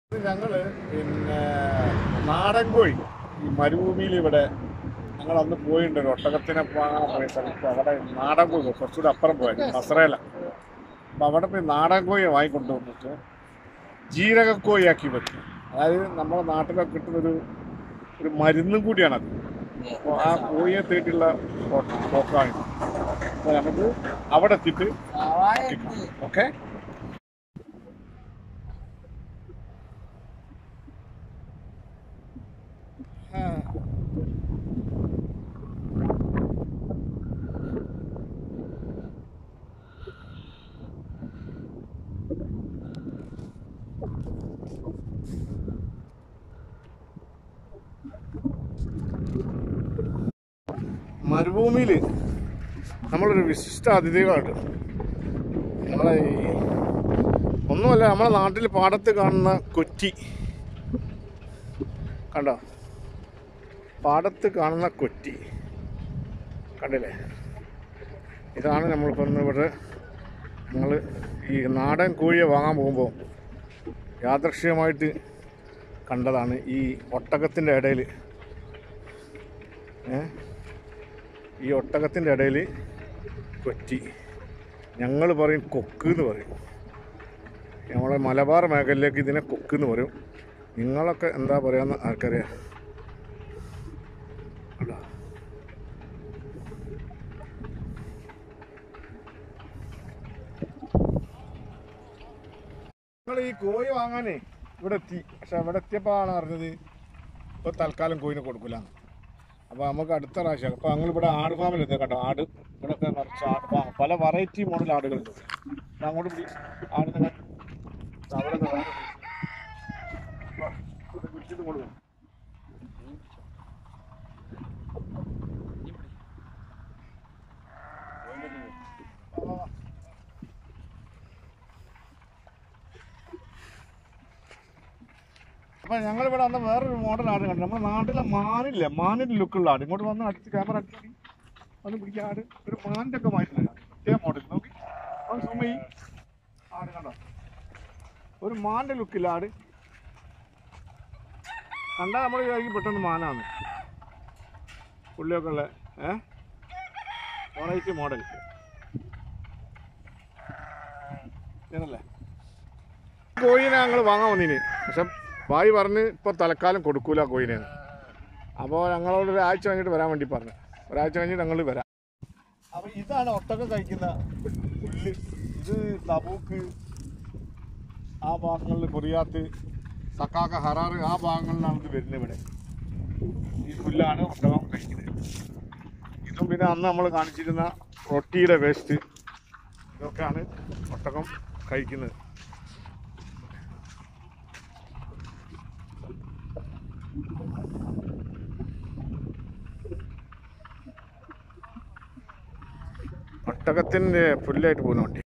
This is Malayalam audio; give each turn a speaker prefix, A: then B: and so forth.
A: ഇത് ഞങ്ങള് പിന്നെ നാടൻ കോഴി ഈ മരുഭൂമിയിൽ ഇവിടെ ഞങ്ങൾ അന്ന് പോയിട്ടുണ്ട് ഒരു ഒട്ടകത്തിനെ വാങ്ങാൻ പോയ സ്ഥലത്ത് അവിടെ നാടൻ കോഴി കുറച്ചുകൂടി അപ്പുറം പോയത് മസറേല അപ്പൊ അവിടെ പോയി നാടൻ കോഴിയെ വാങ്ങിക്കൊണ്ടു വന്നിട്ട് ജീരകക്കോഴിയാക്കി വെക്കും അതായത് നമ്മുടെ നാട്ടിലൊക്കെ കിട്ടുന്നൊരു ഒരു മരുന്നും കൂടിയാണത് അപ്പോൾ ആ കോഴിയെ തേട്ടിയുള്ള പോക്കാണ് അപ്പോൾ നമുക്ക് അവിടെ എത്തിയിട്ട് ഓക്കെ മരുഭൂമിയിൽ നമ്മളൊരു വിശിഷ്ട അതിഥികളുണ്ട് നമ്മളെ ഈ ഒന്നുമല്ല നമ്മളെ നാട്ടിൽ പാടത്ത് കാണുന്ന കൊറ്റി കണ്ടോ പാടത്ത് കാണുന്ന കൊറ്റി കണ്ടില്ലേ ഇതാണ് നമ്മളിപ്പോൾ ഇന്ന് ഇവിടെ ഞങ്ങൾ ഈ നാടൻ കോഴിയെ വാങ്ങാൻ പോകുമ്പോൾ യാദൃശ്യമായിട്ട് കണ്ടതാണ് ഈ ഒട്ടകത്തിൻ്റെ ഇടയിൽ ഏ ഈ ഒട്ടകത്തിൻ്റെ ഇടയിൽ കൊറ്റി ഞങ്ങൾ പറയും കൊക്ക് എന്ന് പറയും നമ്മളെ മലബാർ മേഖലയിലേക്ക് ഇതിനെ കൊക്ക് എന്ന് പറയും നിങ്ങളൊക്കെ എന്താ പറയാന്ന് ആർക്കറിയാം കണ്ടോ? നിങ്ങൾ ഈ കോഴി വാങ്ങാനേ ഇവിടെ എത്തി പക്ഷെ ഇവിടെ എത്തിയപ്പോഴാണ് അറിഞ്ഞത് ഇപ്പോൾ തൽക്കാലം കോഴിനെ കൊടുക്കില്ല അപ്പോൾ നമുക്ക് അടുത്ത പ്രാവശ്യം അപ്പോൾ ഞങ്ങളിവിടെ ആട് ഫാമിൽ എത്തി കേട്ടോ ആട് ഇവിടെയൊക്കെ നിറച്ച് ആട് ഫാം പല വെറൈറ്റി മോഡൽ ആടുകളുണ്ട് ദാ അങ്ങോട്ട് പിടി ആട് നിങ്ങൾ ദാ അവിടെ ദാ വേറെ വാ, ഇത് പിടിച്ചിട്ട് ഇങ്ങോട്ട് വാ. വാ, വാ, വാ. അപ്പൊ ഞങ്ങൾ ഇവിടെ വന്ന വേറൊരു മോഡൽ ആട് കണ്ടു നമ്മുടെ നാട്ടിലെ മാനില്ലേ മാനിന്റെ ലുക്കുള്ള ആട് ഇങ്ങോട്ട് വന്ന് അടുത്ത് ക്യാമറ അടുത്ത് വന്ന് പിടിക്കാൻ ആട് ഒരു മാനിന്റെ ഒക്കെ മാറ്റില്ല ഇതേ മോഡൽ നോക്കി ഒന്ന് zoom ചെയ്യ്. ആട് കണ്ടോ ഒരു മാന്റെ ലുക്കില്ല ആട് കണ്ടാൽ നമ്മൾ വിചാരിക്കും പെട്ടെന്ന് മാനാണ് പുള്ളിയൊക്കെ ഉള്ള ഏ വെറൈറ്റി മോഡൽ ഇതല്ലേ കോഴിനെ ഞങ്ങൾ വാങ്ങാൻ വന്നിന് പക്ഷെ ഭായി പറഞ്ഞ് ഇപ്പോൾ തൽക്കാലം കൊടുക്കൂല കോഴിനെ അപ്പോൾ ഞങ്ങളോട് ഒരാഴ്ച കഴിഞ്ഞിട്ട് വരാൻ വേണ്ടി പറഞ്ഞു ഒരാഴ്ച കഴിഞ്ഞിട്ട് ഞങ്ങൾ വരാം അപ്പോൾ ഇതാണ് ഒട്ടകം കഴിക്കുന്ന പുല്ല് ഇത് തബൂക്ക് ആ ഭാഗങ്ങളിൽ കുറിയാത്ത് സക്കാക്ക ഹറാറ് ആ ഭാഗങ്ങളിലാണ് ഇത് വരുന്നത് ഇവിടെ ഈ പുല്ലാണ് ഒട്ടകം കഴിക്കുന്നത് ഇതും പിന്നെ അന്ന് നമ്മൾ കാണിച്ചിരുന്ന റൊട്ടിയുടെ വേസ്റ്റ് ഇതൊക്കെയാണ് ഒട്ടകം കഴിക്കുന്നത് ഒട്ടകത്തിൻ്റെ പുല്ലായിട്ട് പോകുന്ന വണ്ടി